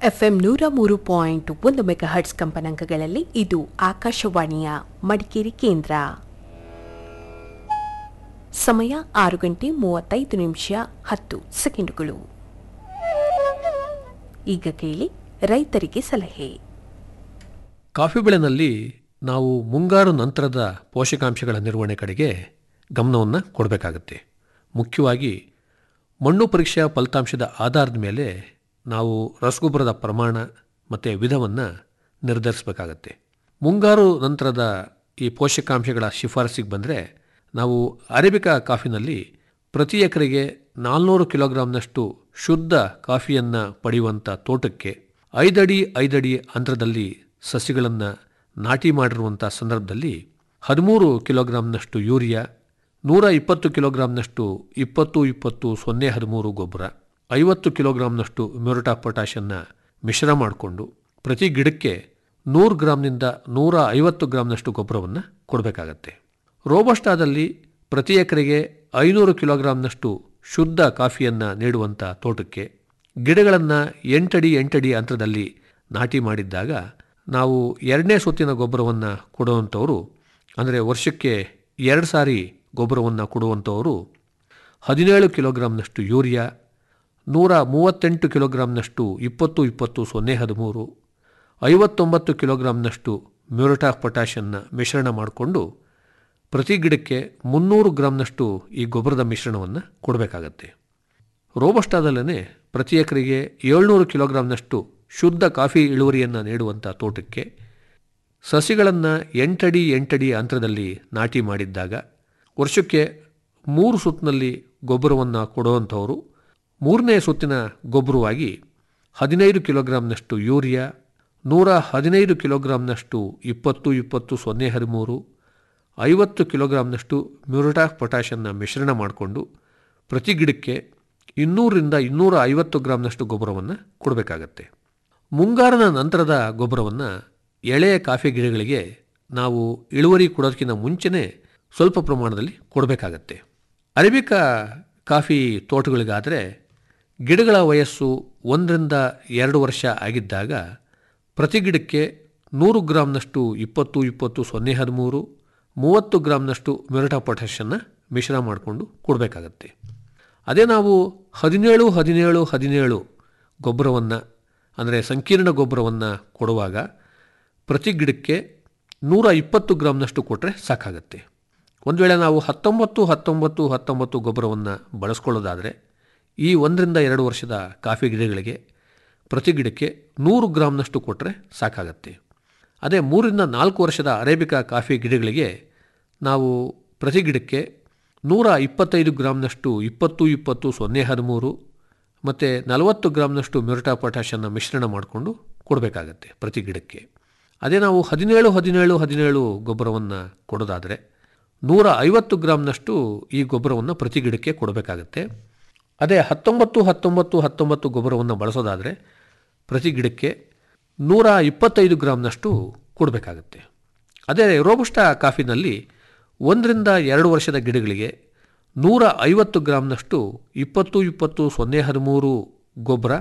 FM ನೂರ ಮೂರು point ಒಂದು ಮೆಗಾಹರ್ಟ್ಸ್ ಕಂಪನಾಂಕಗಳಲ್ಲಿ ಇದು ಆಕಾಶವಾಣಿಯ ಮಡಿಕೇರಿ ಕೇಂದ್ರ ಸಮಯ ಆರು ಗಂಟೆ ಮೂವತ್ತೈದು ನಿಮಿಷ ಹತ್ತು ಸೆಕೆಂಡುಗಳು ಈಗ ಕೇಳಿ ರೈತರಿಗೆ ಸಲಹೆ ಕಾಫಿ ಬೆಳೆನಲ್ಲಿ ನಾವು ಮುಂಗಾರು ನಂತರದ ಪೋಷಕಾಂಶಗಳ ನಿರ್ವಹಣೆ ಕಡೆಗೆ ಗಮನವನ್ನು ಕೊಡಬೇಕಾಗತ್ತೆ ಮುಖ್ಯವಾಗಿ ಮಣ್ಣು ಪರೀಕ್ಷಾ ಫಲಿತಾಂಶದ ಆಧಾರದ ಮೇಲೆ ನಾವು ರಸಗೊಬ್ಬರದ ಪ್ರಮಾಣ ಮತ್ತು ವಿಧವನ್ನು ನಿರ್ಧರಿಸಬೇಕಾಗತ್ತೆ ಮುಂಗಾರು ನಂತರದ ಈ ಪೋಷಕಾಂಶಗಳ ಶಿಫಾರಸಿಗೆ ಬಂದರೆ ನಾವು ಅರೇಬಿಕಾ ಕಾಫಿನಲ್ಲಿ ಪ್ರತಿ ಎಕರೆಗೆ ನಾಲ್ನೂರು ಕಿಲೋಗ್ರಾಂನಷ್ಟು ಶುದ್ಧ ಕಾಫಿಯನ್ನು ಪಡೆಯುವಂಥ ತೋಟಕ್ಕೆ ಐದಡಿ ಐದಡಿ ಅಂತರದಲ್ಲಿ ಸಸಿಗಳನ್ನು ನಾಟಿ ಮಾಡಿರುವಂಥ ಸಂದರ್ಭದಲ್ಲಿ ಹದಿಮೂರು ಕಿಲೋಗ್ರಾಂನಷ್ಟು ಯೂರಿಯಾ ನೂರ ಇಪ್ಪತ್ತು ಕಿಲೋಗ್ರಾಂನಷ್ಟು ಇಪ್ಪತ್ತು ಇಪ್ಪತ್ತು ಸೊನ್ನೆ ಹದಿಮೂರು ಗೊಬ್ಬರ ಐವತ್ತು ಕಿಲೋಗ್ರಾಂನಷ್ಟು ಮ್ಯೂರಟಾ ಪೊಟ್ಯಾಷನ್ನು ಮಿಶ್ರ ಮಾಡಿಕೊಂಡು ಪ್ರತಿ ಗಿಡಕ್ಕೆ ನೂರು ಗ್ರಾಂನಿಂದ ನೂರ ಐವತ್ತು ಗ್ರಾಂನಷ್ಟು ಗೊಬ್ಬರವನ್ನು ಕೊಡಬೇಕಾಗತ್ತೆ ರೋಬಸ್ಟಾದಲ್ಲಿ ಪ್ರತಿ ಎಕರೆಗೆ ಐನೂರು ಕಿಲೋಗ್ರಾಂನಷ್ಟು ಶುದ್ಧ ಕಾಫಿಯನ್ನು ನೀಡುವಂಥ ತೋಟಕ್ಕೆ ಗಿಡಗಳನ್ನು ಎಂಟಡಿ ಎಂಟಡಿ ಅಂತರದಲ್ಲಿ ನಾಟಿ ಮಾಡಿದ್ದಾಗ ನಾವು ಎರಡನೇ ಸುತ್ತಿನ ಗೊಬ್ಬರವನ್ನು ಕೊಡುವಂಥವರು ಅಂದರೆ ವರ್ಷಕ್ಕೆ ಎರಡು ಸಾರಿ ಗೊಬ್ಬರವನ್ನು ಕೊಡುವಂಥವರು ಹದಿನೇಳು ಕಿಲೋಗ್ರಾಂನಷ್ಟು ಯೂರಿಯಾ ನೂರ ಮೂವತ್ತೆಂಟು ಕಿಲೋಗ್ರಾಂನಷ್ಟು ಇಪ್ಪತ್ತು ಇಪ್ಪತ್ತು ಸೊನ್ನೆ ಹದಿಮೂರು ಐವತ್ತೊಂಬತ್ತು ಕಿಲೋಗ್ರಾಂನಷ್ಟು ಮ್ಯೂರಟಾ ಪೊಟ್ಯಾಷನ್ನು ಮಿಶ್ರಣ ಮಾಡಿಕೊಂಡು ಪ್ರತಿ ಗಿಡಕ್ಕೆ ಮುನ್ನೂರು ಗ್ರಾಂನಷ್ಟು ಈ ಗೊಬ್ಬರದ ಮಿಶ್ರಣವನ್ನು ಕೊಡಬೇಕಾಗತ್ತೆ ರೋಬಸ್ಟಾದಲ್ಲೇ ಪ್ರತಿ ಎಕರೆಗೆ ಏಳ್ನೂರು ಕಿಲೋಗ್ರಾಂನಷ್ಟು ಶುದ್ಧ ಕಾಫಿ ಇಳುವರಿಯನ್ನು ನೀಡುವಂಥ ತೋಟಕ್ಕೆ ಸಸಿಗಳನ್ನು ಎಂಟಡಿ ಎಂಟಡಿ ಅಂತರದಲ್ಲಿ ನಾಟಿ ಮಾಡಿದ್ದಾಗ ವರ್ಷಕ್ಕೆ ಮೂರು ಸುತ್ತಿನಲ್ಲಿ ಗೊಬ್ಬರವನ್ನು ಕೊಡುವಂಥವರು ಮೂರನೇ ಸುತ್ತಿನ ಗೊಬ್ಬರವಾಗಿ ಹದಿನೈದು ಕಿಲೋಗ್ರಾಂನಷ್ಟು ಯೂರಿಯಾ ನೂರ ಹದಿನೈದು ಕಿಲೋಗ್ರಾಂನಷ್ಟು ಇಪ್ಪತ್ತು ಇಪ್ಪತ್ತು ಸೊನ್ನೆ ಹದಿಮೂರು ಐವತ್ತು ಕಿಲೋಗ್ರಾಂನಷ್ಟು ಮ್ಯೂರಟಾ ಪೊಟ್ಯಾಷನ್ನು ಮಿಶ್ರಣ ಮಾಡಿಕೊಂಡು ಪ್ರತಿ ಗಿಡಕ್ಕೆ ಇನ್ನೂರರಿಂದ ಇನ್ನೂರ ಐವತ್ತು ಗ್ರಾಂನಷ್ಟು ಗೊಬ್ಬರವನ್ನು ಕೊಡಬೇಕಾಗತ್ತೆ ಮುಂಗಾರಿನ ನಂತರದ ಗೊಬ್ಬರವನ್ನು ಎಳೆಯ ಕಾಫಿ ಗಿಡಗಳಿಗೆ ನಾವು ಇಳುವರಿ ಕೊಡೋದಕ್ಕಿಂತ ಮುಂಚೆನೇ ಸ್ವಲ್ಪ ಪ್ರಮಾಣದಲ್ಲಿ ಕೊಡಬೇಕಾಗತ್ತೆ ಅರೇಬಿಕಾ ಕಾಫಿ ತೋಟಗಳಿಗಾದರೆ ಗಿಡಗಳ ವಯಸ್ಸು ಒಂದರಿಂದ ಎರಡು ವರ್ಷ ಆಗಿದ್ದಾಗ ಪ್ರತಿ ಗಿಡಕ್ಕೆ ನೂರು ಗ್ರಾಂನಷ್ಟು ಇಪ್ಪತ್ತು ಇಪ್ಪತ್ತು ಸೊನ್ನೆ ಹದಿಮೂರು ಮೂವತ್ತು ಗ್ರಾಂನಷ್ಟು ಮೆರಟಾ ಪೊಟ್ಯಾಷನ್ನು ಮಿಶ್ರ ಮಾಡಿಕೊಂಡು ಕೊಡಬೇಕಾಗತ್ತೆ ಅದೇ ನಾವು ಹದಿನೇಳು ಹದಿನೇಳು ಹದಿನೇಳು ಗೊಬ್ಬರವನ್ನು ಅಂದರೆ ಸಂಕೀರ್ಣ ಗೊಬ್ಬರವನ್ನು ಕೊಡುವಾಗ ಪ್ರತಿ ಗಿಡಕ್ಕೆ ನೂರ ಇಪ್ಪತ್ತು ಗ್ರಾಂನಷ್ಟು ಕೊಟ್ಟರೆ ಸಾಕಾಗತ್ತೆ ಒಂದು ವೇಳೆ ನಾವು ಹತ್ತೊಂಬತ್ತು ಹತ್ತೊಂಬತ್ತು ಹತ್ತೊಂಬತ್ತು ಗೊಬ್ಬರವನ್ನು ಬಳಸ್ಕೊಳ್ಳೋದಾದರೆ ಈ ಒಂದರಿಂದ ಎರಡು ವರ್ಷದ ಕಾಫಿ ಗಿಡಗಳಿಗೆ ಪ್ರತಿ ಗಿಡಕ್ಕೆ ನೂರು ಗ್ರಾಂನಷ್ಟು ಕೊಟ್ಟರೆ ಸಾಕಾಗತ್ತೆ ಅದೇ ಮೂರಿಂದ ನಾಲ್ಕು ವರ್ಷದ ಅರೇಬಿಕಾ ಕಾಫಿ ಗಿಡಗಳಿಗೆ ನಾವು ಪ್ರತಿ ಗಿಡಕ್ಕೆ ನೂರ ಇಪ್ಪತ್ತೈದು ಗ್ರಾಂನಷ್ಟು ಇಪ್ಪತ್ತು ಇಪ್ಪತ್ತು ಸೊನ್ನೆ ಹದಿಮೂರು ಮತ್ತು ನಲವತ್ತು ಗ್ರಾಂನಷ್ಟು ಮ್ಯೂರಟಾ ಪೊಟ್ಯಾಷನ್ನು ಮಿಶ್ರಣ ಮಾಡಿಕೊಂಡು ಕೊಡಬೇಕಾಗತ್ತೆ ಪ್ರತಿ ಗಿಡಕ್ಕೆ ಅದೇ ನಾವು ಹದಿನೇಳು ಹದಿನೇಳು ಹದಿನೇಳು ಗೊಬ್ಬರವನ್ನು ಕೊಡೋದಾದರೆ ನೂರ ಐವತ್ತು ಗ್ರಾಂನಷ್ಟು ಈ ಗೊಬ್ಬರವನ್ನು ಪ್ರತಿ ಗಿಡಕ್ಕೆ ಕೊಡಬೇಕಾಗತ್ತೆ ಅದೇ ಹತ್ತೊಂಬತ್ತು ಹತ್ತೊಂಬತ್ತು ಹತ್ತೊಂಬತ್ತು ಗೊಬ್ಬರವನ್ನು ಬಳಸೋದಾದರೆ ಪ್ರತಿ ಗಿಡಕ್ಕೆ ನೂರ ಇಪ್ಪತ್ತೈದು ಗ್ರಾಂನಷ್ಟು ಕೊಡಬೇಕಾಗತ್ತೆ ಅದೇ ರೋಬಸ್ಟಾ ಕಾಫಿನಲ್ಲಿ ಒಂದರಿಂದ ಎರಡು ವರ್ಷದ ಗಿಡಗಳಿಗೆ ನೂರ ಐವತ್ತು ಗ್ರಾಂನಷ್ಟು ಇಪ್ಪತ್ತು ಇಪ್ಪತ್ತು ಸೊನ್ನೆ ಹದಿಮೂರು ಗೊಬ್ಬರ